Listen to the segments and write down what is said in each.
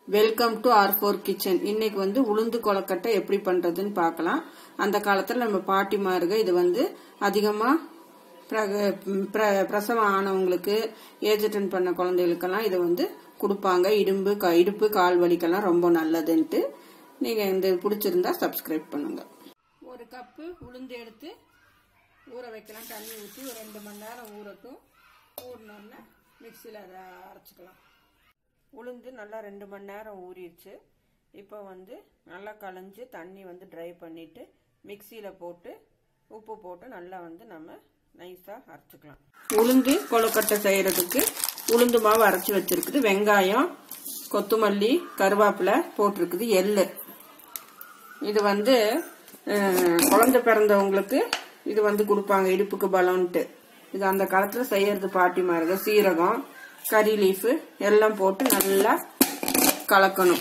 welcome to R four kitchen இன்னைக்கு வந்து உளுந்து கொலக்கட்டை எப்படி பண்றதுன்னு பார்க்கலாம் அந்த காலத்துல நம்ம பாட்டிமாருங்க இது வந்து அதிகமா பிர- பிர- பிரசவம் ஆனவங்களுக்கு ஏஜ் அட்டன் பண்ண குழந்தைகளுக்கெல்லாம் இதை வந்து கொடுப்பாங்க இடும்பு க- இடுப்பு கால் வலிக்கெல்லாம் ரொம்ப நல்லதுன்ட்டு நீங்க இந்த பிடிச்சிருந்தா சப்ஸ்கிரைப் பண்ணுங்க ஒரு கப்பு உளுந்து எடுத்து ஊற வைக்கலாம் தண்ணி ஊற்றி ஒரு ரெண்டு மணி நேரம் ஊறட்டும் ஊறினோடனே மிக்சியில் அதை அரைச்சிக்கலாம் உளுந்து நல்லா ரெண்டு மணி நேரம் ஊறிடுச்சு இப்போ வந்து நல்லா களைஞ்சு தண்ணி வந்து ட்ரை பண்ணிட்டு மிக்சியில் போட்டு உப்பு போட்டு நல்லா வந்து நம்ம நைஸாக அரைச்சிக்கலாம் உளுந்து கொழுக்கட்டை செய்கிறதுக்கு உளுந்து மாவு அரைச்சி வச்சிருக்குது வெங்காயம் கொத்தமல்லி கருவேப்பிலை போட்டிருக்குது எள்ளு இது வந்து அஹ், குழந்தை பிறந்தவங்களுக்கு இது வந்து கொடுப்பாங்க இடுப்புக்கு பலம்ன்ட்டு இது அந்த காலத்துல செய்யறது பாட்டிமாருங்க சீரகம் கறி லீஃபு எல்லாம் போட்டு நல்லா கலக்கணும்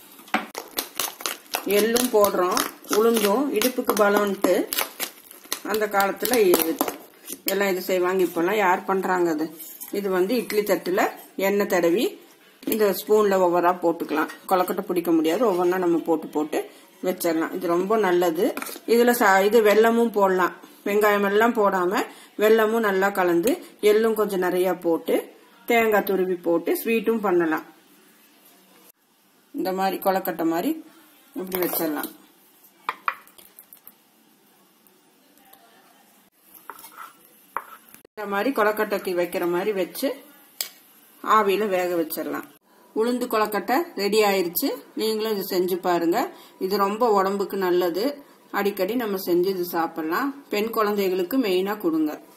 எள்ளும் போடுறோம் உளுந்தும் இடுப்புக்கு பலம்ன்ட்டு அந்த காலத்துல இது- எல்லாம் இது செய்வாங்க இப்பெல்லாம் யார் பண்றாங்க அது இது வந்து இட்லி தட்டுல எண்ணெய் தடவி இந்த ஸ்பூன்ல ஒவ்வொரா போட்டுக்கலாம் கொலக்கட்டை பிடிக்க முடியாது ஒவ்வொன்றா நம்ம போட்டு போட்டு வச்சிடலாம் இது ரொம்ப நல்லது இதுல ச- இது வெல்லமும் போடலாம் வெங்காயம் எல்லாம் போடாம வெல்லமும் நல்லா கலந்து எள்ளும் கொஞ்சம் நிறைய போட்டு தேங்காய் துருவி போட்டு ஸ்வீட்டும் பண்ணலாம் இந்த மாதிரி கொலக்கட்டை மாதிரி இப்படி வச்சிடலாம் இந்த மாதிரி கொலக்கட்டைக்கு வைக்கிற மாதிரி வச்சு ஆவியில வேக வச்சிடலாம் உளுந்து கொலக்கட்டை ரெடி ஆயிருச்சு நீங்களும் இது செஞ்சு பாருங்க இது ரொம்ப உடம்புக்கு நல்லது அடிக்கடி நம்ம செஞ்சு இது சாப்பிடலாம் பெண் குழந்தைகளுக்கு மெயினா கொடுங்க